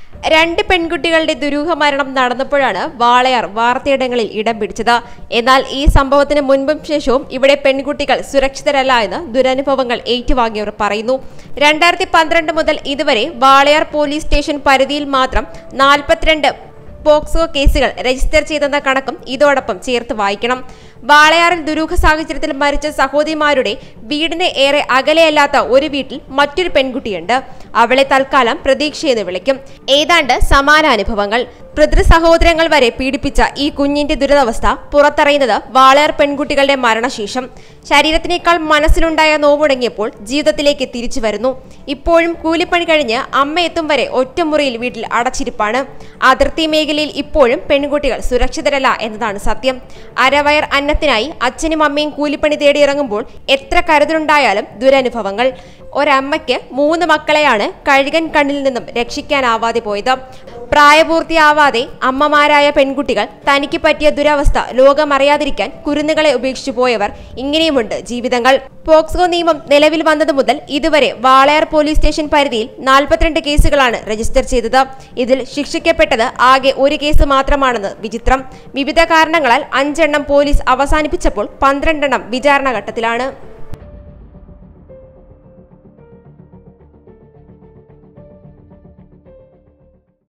രണ്ട് പെൺകുട്ടികളുടെ ദുരൂഹ മരണം നടന്നപ്പോഴാണ് വാളയാർ വാർത്തയിടങ്ങളിൽ ഇടം പിടിച്ചത് എന്നാൽ ഈ സംഭവത്തിന് മുൻപും ശേഷവും ഇവിടെ പെൺകുട്ടികൾ സുരക്ഷിതരല്ല എന്ന് ദുരനുഭവങ്ങൾ ഏറ്റുവാങ്ങിയവർ പറയുന്നു രണ്ടായിരത്തി പന്ത്രണ്ട് മുതൽ ഇതുവരെ വാളയാർ പോലീസ് സ്റ്റേഷൻ പരിധിയിൽ മാത്രം നാൽപ്പത്തിരണ്ട് പോക്സോ കേസുകൾ രജിസ്റ്റർ ചെയ്തെന്ന കണക്കും ഇതോടൊപ്പം ചേർത്ത് വായിക്കണം വാളയാറിൽ ദുരൂഹ സാഹചര്യത്തിൽ മരിച്ച സഹോദരിമാരുടെ വീടിന് ഏറെ അകലെയല്ലാത്ത ഒരു വീട്ടിൽ മറ്റൊരു പെൺകുട്ടിയുണ്ട് അവളെ തൽക്കാലം പ്രതീക്ഷയെന്ന് വിളിക്കും ഏതാണ്ട് സമാന അനുഭവങ്ങൾ പിതൃ സഹോദരങ്ങൾ വരെ പീഡിപ്പിച്ച ഈ കുഞ്ഞിന്റെ ദുരിതാവസ്ഥ പുറത്തറിയുന്നത് വാളയാർ പെൺകുട്ടികളുടെ മരണശേഷം ശരീരത്തിനേക്കാൾ മനസ്സിലുണ്ടായ നോവുടങ്ങിയപ്പോൾ ജീവിതത്തിലേക്ക് തിരിച്ചു വരുന്നു ഇപ്പോഴും കൂലിപ്പണി കഴിഞ്ഞ് അമ്മ എത്തും വരെ ഒറ്റമുറിയിൽ വീട്ടിൽ അടച്ചിരിപ്പാണ് അതിർത്തി മേഖലയിൽ ഇപ്പോഴും പെൺകുട്ടികൾ സുരക്ഷിതരല്ല എന്നതാണ് സത്യം അരവയർ അന്നത്തിനായി അച്ഛനും അമ്മയും കൂലിപ്പണി തേടി ഇറങ്ങുമ്പോൾ എത്ര കരുതലുണ്ടായാലും ദുരനുഭവങ്ങൾ ഒരമ്മയ്ക്ക് മൂന്ന് മക്കളെയാണ് കഴുകൻ കണ്ണിൽ നിന്നും രക്ഷിക്കാനാവാതെ പോയത് പ്രായപൂർത്തിയാവാതെ അമ്മമാരായ പെൺകുട്ടികൾ തനിക്ക് പറ്റിയ ദുരവസ്ഥ ലോകമറിയാതിരിക്കാൻ കുരുന്നുകളെ ഉപേക്ഷിച്ചു പോയവർ ഇങ്ങനെയുമുണ്ട് ജീവിതങ്ങൾ പോക്സോ നിയമം നിലവിൽ വന്നതു മുതൽ ഇതുവരെ വാളയാർ പോലീസ് സ്റ്റേഷൻ പരിധിയിൽ നാൽപ്പത്തിരണ്ട് കേസുകളാണ് രജിസ്റ്റർ ചെയ്തത് ഇതിൽ ശിക്ഷിക്കപ്പെട്ടത് ആകെ ഒരു കേസ് മാത്രമാണെന്ന് വിചിത്രം വിവിധ കാരണങ്ങളാൽ അഞ്ചെണ്ണം പോലീസ് അവസാനിപ്പിച്ചപ്പോൾ പന്ത്രണ്ടെണ്ണം വിചാരണ ഘട്ടത്തിലാണ്